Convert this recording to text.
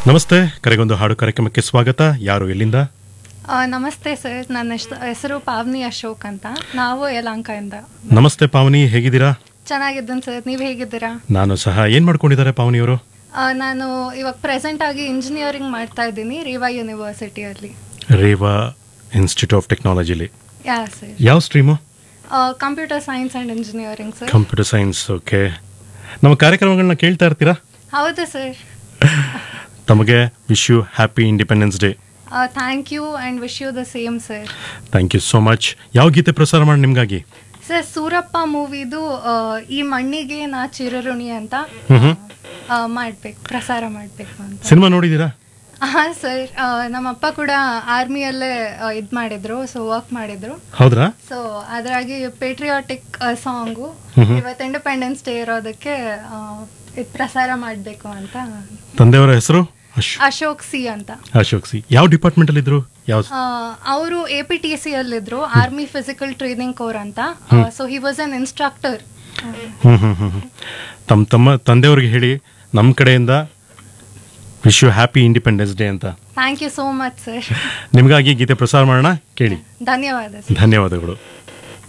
ನಮಸ್ತೆ ಕರೆಗೊಂದು ಹಾಡು ಕಾರ್ಯಕ್ರಮಕ್ಕೆ ಸ್ವಾಗತ ಯಾರು ಎಲ್ಲಿಂದ ಆ, ನಮಸ್ತೆ ಸರ್ ನನ್ನ ಹೆಸ್- ಹೆಸರು ಪಾವನಿ ಅಶೋಕ್ ಅಂತ ನಾವು ಯಲಹಂಕದಿಂದ ನಮಸ್ತೆ ಪಾವನಿ ಹೇಗಿದ್ದೀರಾ ಚೆನ್ನಾಗಿದ್ದೀನಿ ಸರ್ ನೀವು ಹೇಗಿದ್ದೀರಾ ನಾನು ಸಹ ಏನ್ ಮಾಡ್ಕೊಂಡಿದ್ದಾರೆ ಪಾವನಿಯವರು ಆ, ನಾನು ಇವಾಗ ಪ್ರೆಸೆಂಟ್ ಆಗಿ ಇಂಜಿನಿಯರಿಂಗ್ ಮಾಡ್ತಾ ಇದ್ದೀನಿ ರೇವಾ ಯೂನಿವರ್ಸಿಟಿಯಲ್ಲಿ ರೇವಾ ಇನ್ಸ್ಟಿಟ್ಯೂಟ್ ಆಫ್ ಟೆಕ್ನಾಲಜಿಲಿ ಯಾ ಸರ್ ಯಾವ stream computer science and engineering sir computer science okay ನಮ್ಮ ಕಾರ್ಯಕ್ರಮಗಳನ್ನ ಕೇಳ್ತಾ ಇರ್ತೀರಾ ಹೌದು ಸರ್ ತಮಗೆ wish you happy independence day thank you and wish you the same sir thank you so much ಯಾವ ಗೀತೆ ಪ್ರಸಾರ ಮಾಡಿ ನಿಮ್ಗಾಗಿ ಸರ್ ಸೂರಪ್ಪ ಮೂವಿದು ಈ ಮಣ್ಣಿಗೆ ನಾ ಚಿರಋಣಿ ಅಂತ ಹ್ಮ್ ಮಾಡಬೇಕು ಪ್ರಸಾರ ಮಾಡಬೇಕು ಅಂತ ಸಿನಿಮಾ ನೋಡಿದ್ದೀರಾ ಹಾಂ ಸರ್ ನಮ್ಮಪ್ಪ ಕೂಡ ಆರ್ಮಿಯಲ್ಲೇ ಇದು ಮಾಡಿದ್ರು ಸೊ ವರ್ಕ್ ಮಾಡಿದ್ರು ಹೌದ್ರಾ ಸೊ ಅದ್ರಾಗಿ ಪೇಟ್ರಿಯಾಟಿಕ್ ಸಾಂಗು ಮ್ಹೂ. ಇವತ್ತು ಇಂಡಿಪೆಂಡೆನ್ಸ್ ಡೇ ಇರೋದಕ್ಕೆ ಇದು ಪ್ರಸಾರ ಮಾಡಬೇಕು ಅಂತ ತಂದೆಯವರ ಹೆಸರು ಅಶ್ ಅಶೋಕ್ ಸಿ ಅಂತ ಅಶೋಕ್ ಸಿ ಯಾವ ಡಿಪಾರ್ಟ್ಮೆಂಟ್ ಅಲ್ಲಿ ಇದ್ರು ಯಾವ ಅವರು ಎ ಪಿ ಟಿ ಸಿ ಅಲ್ಲಿದ್ರು ಆರ್ಮಿ ಫಿಸಿಕಲ್ ಟ್ರೈನಿಂಗ್ ಕೋರ್ ಅಂತ so he was an instructor hmm hmm hmm hmm. ತಮ್ಮ ತಮ್ಮ ತಂದೆಯವ್ರಿಗೆ ಹೇಳಿ ನಮ್ಮ ಕಡೆಯಿಂದ wish you happy independence day ಅಂತ thank you so much sir ನಿಮಗಾಗಿ ಗೀತೆ ಪ್ರಸಾರ ಮಾಡೋಣ ಕೇಳಿ ಧನ್ಯವಾದ ಸರ್ ಧನ್ಯವಾದಗಳು